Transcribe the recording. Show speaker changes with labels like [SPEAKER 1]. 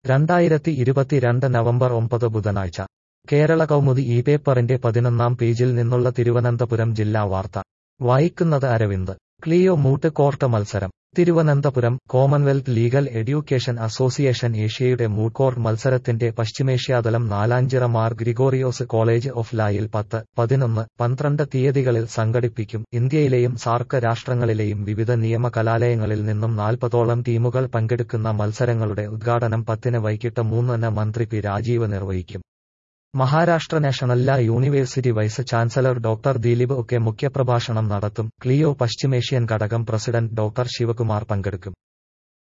[SPEAKER 1] രണ്ടായിരത്തി ഇരുപത്തിരണ്ട് നവംബർ ഒമ്പത് ബുധനാഴ്ച കേരള കൗമുദി ഈ പേപ്പറിന്റെ പതിനൊന്നാം പേജിൽ നിന്നുള്ള തിരുവനന്തപുരം ജില്ലാ വാർത്ത വായിക്കുന്നത് അരവിന്ദ് ക്ലിയോ മൂട്ട് കോർട്ട് മത്സരം Thiruvananthapuram Commonwealth legal education association ഏഷ്യയുടെ മൂട്ട്കോർട്ട് മത്സരത്തിന്റെ പശ്ചിമേഷ്യാതലം നാലാഞ്ചിറ മാർ ഗ്രിഗോറിയോസ് കോളേജ് ഓഫ് ലായിൽ പത്ത് പതിനൊന്ന് പന്ത്രണ്ട് തീയതികളിൽ സംഘടിപ്പിക്കും ഇന്ത്യയിലെയും സാർക്ക് രാഷ്ട്രങ്ങളിലെയും വിവിധ നിയമ കലാലയങ്ങളിൽ നിന്നും നാൽപ്പതോളം ടീമുകൾ പങ്കെടുക്കുന്ന മത്സരങ്ങളുടെ ഉദ്ഘാടനം പത്തിന് വൈകിട്ട് മൂന്നിന് മന്ത്രി പി രാജീവ് നിർവഹിക്കും Maharashtra national law university vice chancellor doctor Dileep ഒക്കെ മുഖ്യപ്രഭാഷണം നടത്തും ക്ലിയോ പശ്ചിമേഷ്യൻ ഘടകം പ്രസിഡന്റ് ഡോക്ടർ ശിവകുമാർ പങ്കെടുക്കും